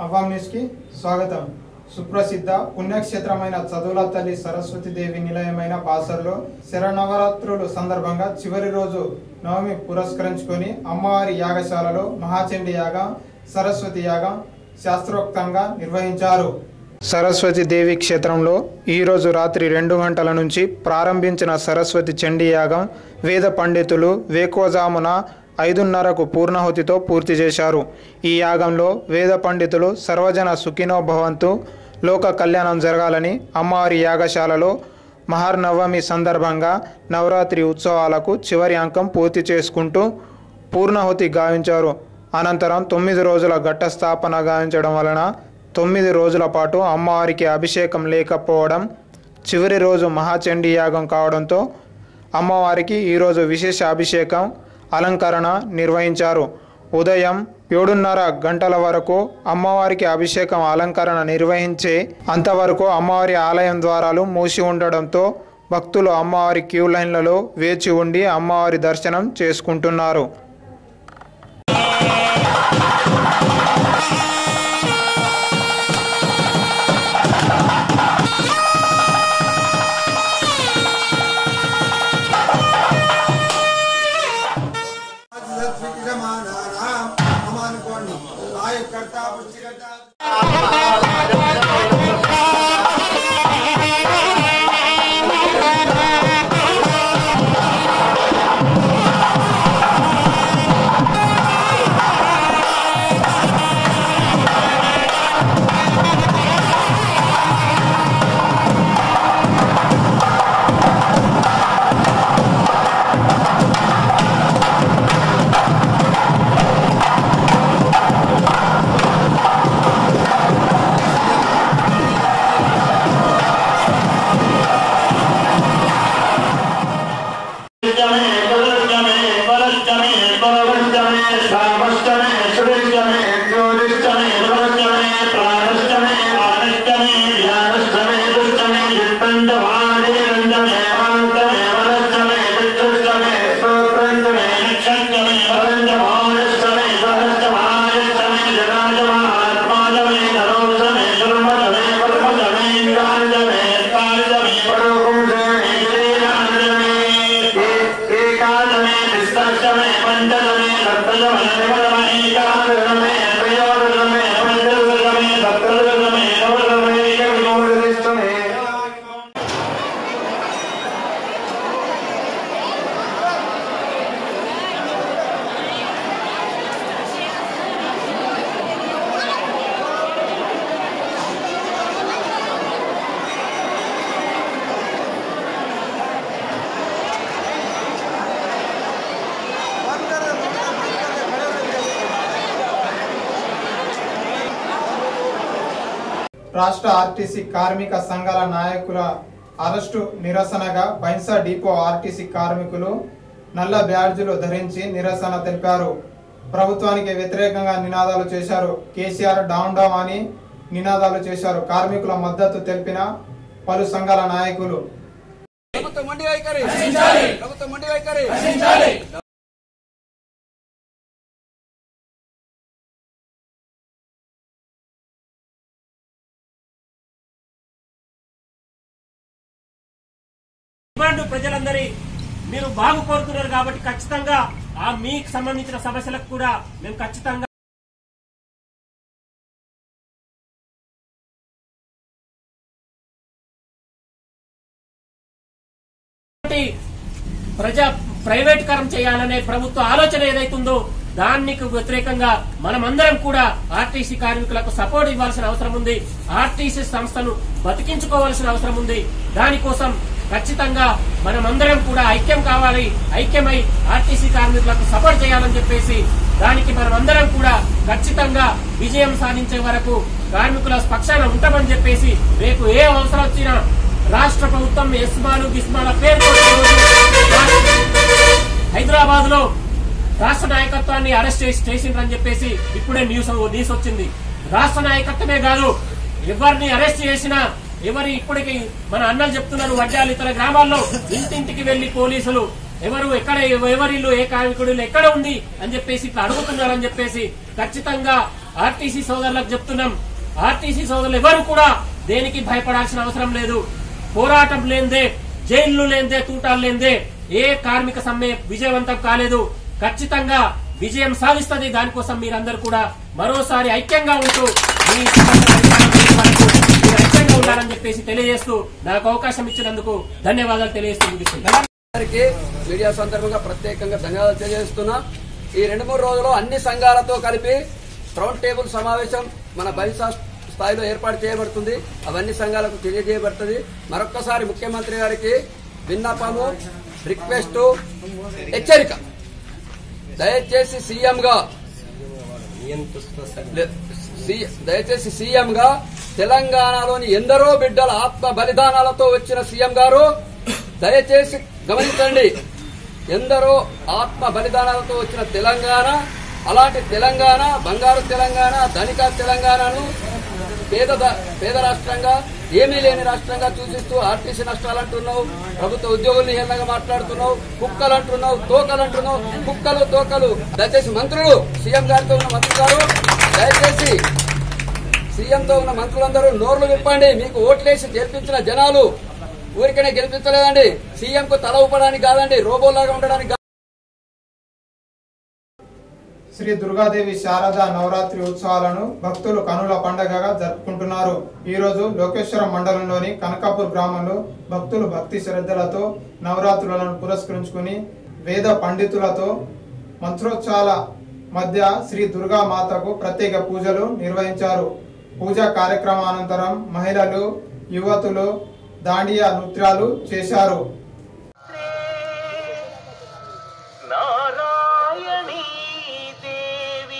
అవాం న్యూస్కి స్వాగతం సుప్రసిద్ధ పుణ్యక్షేత్రమైన చదువుల తల్లి సరస్వతి దేవి నిలయమైన బాసర్లో శరనవరాత్రులు సందర్భంగా చివరి రోజు నవమి పురస్కరించుకొని అమ్మవారి యాగశాలలో మహాచండి యాగం సరస్వతి యాగం శాస్త్రోక్తంగా నిర్వహించారు సరస్వతి దేవి క్షేత్రంలో ఈరోజు రాత్రి రెండు గంటల నుంచి ప్రారంభించిన సరస్వతి చండీ యాగం వేద పండితులు వేకోజామున ఐదున్నరకు పూర్ణాహుతితో పూర్తి చేశారు ఈ యాగంలో వేద పండితులు సర్వజన సుఖినో భవంతు లోక కళ్యాణం జరగాలని అమ్మవారి యాగశాలలో మహార్నవమి సందర్భంగా నవరాత్రి ఉత్సవాలకు చివరి అంకం పూర్తి చేసుకుంటూ పూర్ణాహుతి గావించారు అనంతరం తొమ్మిది రోజుల ఘట్ట స్థాపన గావించడం వలన తొమ్మిది రోజుల పాటు అమ్మవారికి అభిషేకం లేకపోవడం చివరి రోజు మహాచండీ యాగం కావడంతో అమ్మవారికి ఈరోజు విశేష అభిషేకం అలంకరణ నిర్వహించారు ఉదయం ఏడున్నర గంటల వరకు అమ్మవారికి అభిషేకం అలంకరణ నిర్వహించే అంతవరకు అమ్మవారి ఆలయం ద్వారాలు మూసి ఉండడంతో భక్తులు అమ్మవారి క్యూ లైన్లలో వేచి ఉండి అమ్మవారి దర్శనం చేసుకుంటున్నారు సత్విజమానానాం మమ అనుకోండి ఆయుకర్త పుష్టికర్త ఏకాదమే విస్తష్టమే పంచదమే సప్తదమే నవదమే ఏకాదమే త్రయోదశమే పంచదశమే సప్తదశమే నవదశమే ఏకవింశతిష్టమే రాష్ట్ర ఆర్టీసీ కార్మిక సంఘాల నాయకుల అరెస్టు నిరసనగా బైన్సా డిపో ఆర్టీసీ కార్మికులు నల్ల బ్యాడ్జీలు ధరించి నిరసన తెలిపారు ప్రభుత్వానికి వ్యతిరేకంగా నినాదాలు చేశారు కేసీఆర్ డౌన్ డౌన్ అని నినాదాలు చేశారు కార్మికుల మద్దతు తెలిపిన పలు సంఘాల నాయకులు ప్రభుత్వం మొండి వైఖరి ప్రభుత్వం మొండి వైఖరి డిమాండ్ ప్రజలందరి మీరు బాగు కోరుతున్నారు కాబట్టి ఖచ్చితంగా ఆ మీకు సంబంధించిన సమస్యలకు కూడా మేము ఖచ్చితంగా ప్రజా ప్రైవేటీకరణ చేయాలనే ప్రభుత్వ ఆలోచన ఏదైతుందో దానికి వ్యతిరేకంగా మనమందరం కూడా ఆర్టీసీ కార్మికులకు సపోర్ట్ ఇవ్వాల్సిన అవసరం ఉంది ఆర్టీసీ సంస్థను బతికించుకోవాల్సిన అవసరం ఉంది దానికోసం ఖచ్చితంగా మనమందరం కూడా ఐక్యం కావాలి ఐక్యమై ఆర్టీసీ కార్మికులకు సపోర్ట్ చేయాలని చెప్పేసి దానికి మనమందరం కూడా ఖచ్చితంగా విజయం సాధించే వరకు కార్మికుల పక్షాన ఉంటామని చెప్పేసి రేపు ఏ అవసరం వచ్చినా రాష్ట్ర ప్రభుత్వం ఎస్మాలు గిస్మాల పేరుతో హైదరాబాద్ లో రాష్ట్ర నాయకత్వాన్ని అరెస్ట్ చేసి చేసిండ్రని చెప్పేసి ఇప్పుడే న్యూస్ న్యూస్ వచ్చింది రాష్ట్ర నాయకత్వమే కాదు ఎవరిని అరెస్ట్ చేసినా ఎవరి ఇప్పటికి మన అన్నలు చెప్తున్నారు వడ్డాలు ఇతర గ్రామాల్లో ఇంటింటికి వెళ్లి పోలీసులు ఎవరు ఎక్కడ ఎవరిల్లు ఏ కార్మికుడు ఎక్కడ ఉంది అని చెప్పేసి ఇట్లా అడుగుతున్నారని చెప్పేసి ఖచ్చితంగా ఆర్టీసీ సోదరులకు చెప్తున్నాం ఆర్టీసీ సోదరులు ఎవరు కూడా దేనికి భయపడాల్సిన అవసరం లేదు పోరాటం లేందే జైళ్లు లేందే తూటాలు లేందే ఏ కార్మిక సమ్మె విజయవంతం కాలేదు ఖచ్చితంగా విజయం సాధిస్తుంది దానికోసం మీరందరూ కూడా మరోసారి ఐక్యంగా ఉంటూ మీ సమస్యల పరిష్కారం చేసే వరకు మీరు ఐక్యంగా ఉండాలని చెప్పేసి తెలియజేస్తూ నాకు అవకాశం ఇచ్చినందుకు ధన్యవాదాలు తెలియజేస్తూ ముగిస్తున్నాను అందరికీ మీడియా సందర్భంగా ప్రత్యేకంగా ధన్యవాదాలు తెలియజేస్తున్నా ఈ రెండు మూడు రోజులు అన్ని సంఘాలతో కలిపి రౌండ్ టేబుల్ సమావేశం మన బహిసా స్థాయిలో ఏర్పాటు చేయబడుతుంది అవన్నీ సంఘాలకు తెలియజేయబడుతుంది మరొక్కసారి ముఖ్యమంత్రి గారికి విన్నపము రిక్వెస్ట్ హెచ్చరిక దయచేసి సీఎం గా లే- సి- దయచేసి సీఎం గా తెలంగాణలోని ఎందరో బిడ్డల ఆత్మ బలిదానాలతో వచ్చిన సీఎం గారు దయచేసి గమనించండి ఎందరో ఆత్మ బలిదానాలతో వచ్చిన తెలంగాణ అలాంటి తెలంగాణ బంగారు తెలంగాణ ధనిక తెలంగాణను పేద ద- పేద రాష్ట్రంగా ఏమీ లేని రాష్ట్రంగా సూచిస్తూ ఆర్టీసీ నష్టాలు అంటున్నావు ప్రభుత్వ ఉద్యోగుల్ని హేళనగా మాట్లాడుతున్నావు కుక్కలు అంటున్నావు తోకలు అంటున్నావు కుక్కలు తోకలు దయచేసి మంత్రులు సీఎం గారితో ఉన్న మంత్రులు గారు దయచేసి సీఎంతో ఉన్న మంత్రులందరూ నోర్లు విప్పండి మీకు ఓట్లేసి గెలిపించిన జనాలు ఊరికనే గెలిపించలేదండి సీఎం కు తల ఊపడానికి కాదండి రోబోలాగా ఉండడానికి కాదు. శ్రీ దుర్గాదేవి శారద నవరాత్రి ఉత్సవాలను భక్తులు కనుల పండగగా జరుపుకుంటున్నారు ఈ రోజు లోకేశ్వరం మండలంలోని కనకాపూర్ గ్రామంలో భక్తులు భక్తి శ్రద్ధలతో నవరాత్రులను పురస్కరించుకుని వేద పండితులతో మంత్రోత్సవాల మధ్య శ్రీ దుర్గా మాతకు ప్రత్యేక పూజలు నిర్వహించారు పూజా కార్యక్రమానంతరం మహిళలు యువతులు దాండియా నృత్యాలు చేశారు నారాయణీ దేవి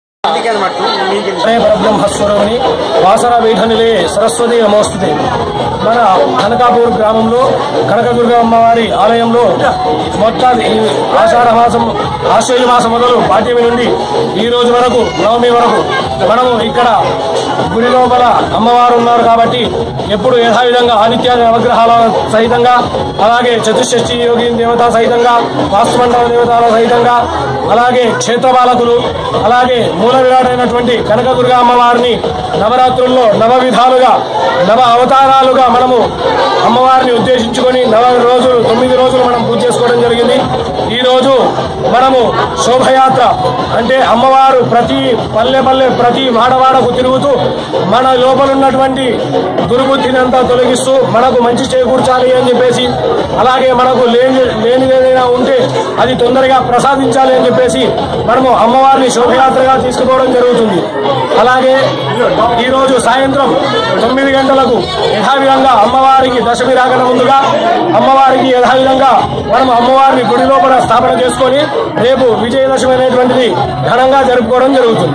పరబ్రహ్మస్వరూపిణి వాసన పీఠనిలే సరస్వతి నమోస్తుతే మన కనకాపూర్ గ్రామంలో కనకదుర్గ అమ్మవారి ఆలయంలో మొత్తం ఈ ఆషాఢ మాసం ఆశ్చర్య మాసం మొదలు పాఠ్యమి నుండి ఈ రోజు వరకు నవమి వరకు మనము ఇక్కడ గుడి లోపల అమ్మవారు ఉన్నారు కాబట్టి ఎప్పుడు యథావిధంగా ఆదిత్యాది నవగ్రహాల సహితంగా అలాగే చతుషష్ఠి యోగి దేవత సహితంగా వాస్తుమండల దేవతల సహితంగా అలాగే క్షేత్రపాలకులు అలాగే మూల విరాటైనటువంటి కనకదుర్గ అమ్మవారిని నవరాత్రుల్లో నవ విధాలుగా నవ అవతారాలుగా మనము అమ్మవారిని ఉద్దేశించుకొని నవ రోజులు తొమ్మిది రోజులు మనం పూజ చేసుకోవడం జరిగింది ఈ రోజు మనము శోభయాత్ర అంటే అమ్మవారు ప్రతి పల్లె పల్లె ప్రతి వాడవాడకు తిరుగుతూ మన లోపల ఉన్నటువంటి దుర్బుద్ధిని అంతా తొలగిస్తూ మనకు మంచి చేకూర్చాలి అని చెప్పేసి అలాగే మనకు లేని లేనిది ఏదైనా ఉంటే అది తొందరగా ప్రసాదించాలి అని చెప్పేసి మనము అమ్మవారిని శోభయాత్రగా తీసుకుపోవడం జరుగుతుంది అలాగే ఈ రోజు సాయంత్రం తొమ్మిది గంటలకు యథావిధంగా అమ్మవారికి దశమి రాకన ముందుగా అమ్మవారికి యథావిధంగా మనం అమ్మవారిని గుడి లోపల స్థాపన చేసుకొని రేపు విజయదశమి అనేటువంటిది ఘనంగా జరుపుకోవడం జరుగుతుంది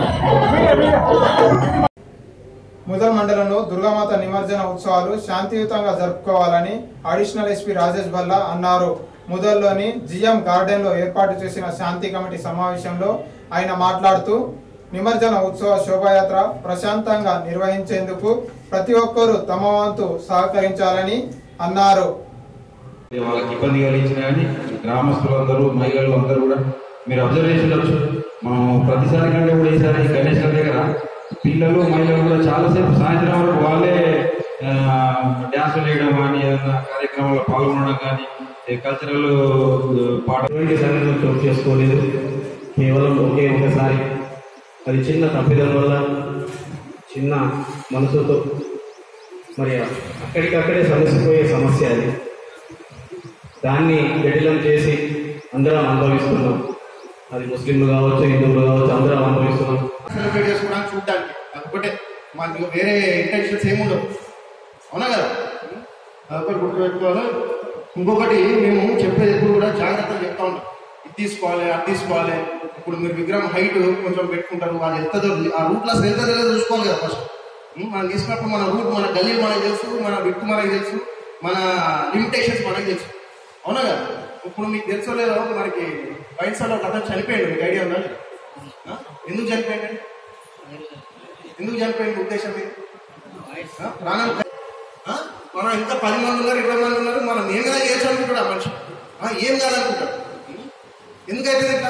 ముదల్ మండలంలో దుర్గామాత నిమజ్జన ఉత్సవాలు శాంతియుతంగా జరుపుకోవాలని అడిషనల్ ఎస్పీ రాజేష్ బల్లా అన్నారు ముదల్లోని జిఎం గార్డెన్ లో ఏర్పాటు చేసిన శాంతి కమిటీ సమావేశంలో ఆయన మాట్లాడుతూ నిమజ్జన ఉత్సవ శోభాయాత్ర ప్రశాంతంగా నిర్వహించేందుకు ప్రతి ఒక్కరూ తమ వంతు సహకరించాలని అన్నారు వాళ్ళకి ఇబ్బంది కలిగించిన కానీ గ్రామస్తులందరూ మహిళలు అందరూ కూడా మీరు అబ్జర్వ్ చేసి ఉండొచ్చు మనం ప్రతిసారి కంటే కూడా ఈసారి గణేష్ గారి దగ్గర పిల్లలు మహిళలు కూడా చాలాసేపు సాయంత్రం వరకు వాళ్ళే డ్యాన్సులు వేయడం కానీ ఏదైనా కార్యక్రమాల్లో పాల్గొనడం కానీ కల్చరల్ పాట ఎటువంటి సంఘటన చోటు చేసుకోలేదు కేవలం ఒకే ఒకసారి అది చిన్న తప్పిదం వల్ల చిన్న మనసుతో మరి అక్కడికక్కడే సమస్యపోయే సమస్య అది దాన్ని జటిలం చేసి అందరం అనుభవిస్తున్నాం అది ముస్లింలు కావచ్చు హిందువులు కావచ్చు అందరం అనుభవిస్తున్నాం సెలబ్రేట్ చేసుకోవడానికి చూడడానికి ఒకటే మనకి వేరే ఇంటెన్షన్స్ ఏముండవు అవునా కదా అదొకటి గుర్తుపెట్టుకోవాలి ఇంకొకటి మేము చెప్పేది ఎప్పుడు కూడా జాగ్రత్తగా చెప్తా ఉంటాం ఇది తీసుకోవాలి అది తీసుకోవాలి ఇప్పుడు మీరు విగ్రహం హైట్ కొంచెం పెట్టుకుంటారు అది వెళ్తుందో ఆ రూట్లో అసలు వెళ్తుందో లేదో చూసుకోవాలి కదా ఫస్ట్ మనం తీసుకున్నప్పుడు మన రూట్ మన గల్లీ మనకు తెలుసు మన విక్కు మనకు తెలుసు మన లిమిటేషన్స్ మనకు తెలుసు అవునా కదా ఇప్పుడు మీకు తెలుసో లేదో మనకి బయట సైడ్ ఒక అతను చనిపోయాడు మీకు ఐడియా ఉందా ఆ? ఎందుకు చనిపోయాడు ఎందుకు చనిపోయింది ఉద్దేశం ఇది ఆ? ప్రాణం ఆ? మనం ఇంకా పది మంది ఉన్నారు ఇరవై మంది ఉన్నారు మనం ఏం కదా చేయొచ్చు అనుకుంటాడు ఆ మనిషి ఆ? ఏం కాదనుకుంటాడు ఎందుకైతే ఇట్లా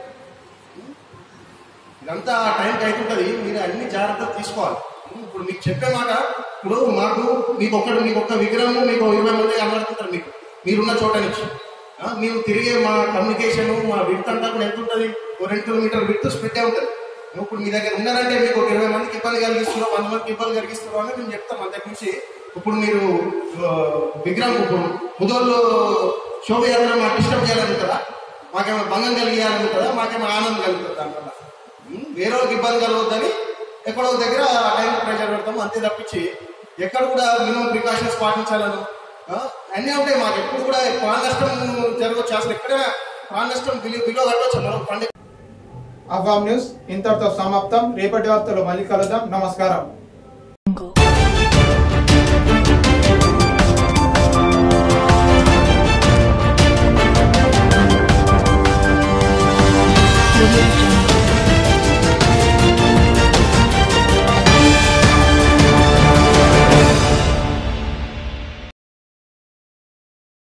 ఇదంతా ఆ టైంకి అవుతుంటది మీరు అన్ని జాగ్రత్తలు తీసుకోవాలి ఇప్పుడు మీకు చెప్పే మాట ఇప్పుడు మాకు మీకు ఒకటి మీకు ఒక విగ్రహం మీకు ఇరవై మంది కనబడుతుంటారు మీకు మీరున్న చోట నుంచి ఆ, మేము తిరిగే మా కమ్యూనికేషన్ మా విడత అంతా కూడా ఎంత ఉంటుంది ఓ రెండు కిలోమీటర్ విడత స్ప్రెడ్ ఉంటుంది ఇప్పుడు మీ దగ్గర ఉన్నారంటే మీకు ఒక ఇరవై మందికి ఇబ్బంది కలిగిస్తున్నారు వంద మందికి ఇబ్బంది కలిగిస్తున్నారు అని మేము చెప్తాం అంతకు నుంచి ఇప్పుడు మీరు ఆ, విగ్రహం ఇప్పుడు ముదోళ్ళు శోభయాత్ర మాకు డిస్టర్బ్ చేయాలనుకుంటారా మాకేమైనా భంగం కలిగియాలనుకుంటారా మాకేమైనా ఆనందం కలుగుతుంది దానివల్ల ఉం? వేరే వాళ్ళకి ఇబ్బంది కలగొద్దని ఎక్కడో ఒక దగ్గర ఆ టైం ప్రెషర్ పెడతాం అంతే తప్పించి ఎక్కడ కూడా మినిమం ప్రికాషన్స్ పాటించాలను ఆ? అన్నీ ఉంటాయి మాకు ఎప్పుడు కూడా ప్రాణ నష్టం జరగవచ్చు అసలు ఎక్కడైనా ప్రాణ నష్టం బిలో బిలో కట్టవచ్చు మనం పండుగ అవామ్ న్యూస్ ఇంతటితో సమాప్తం రేపటి వార్తలు మళ్ళీ కలుద్దాం నమస్కారం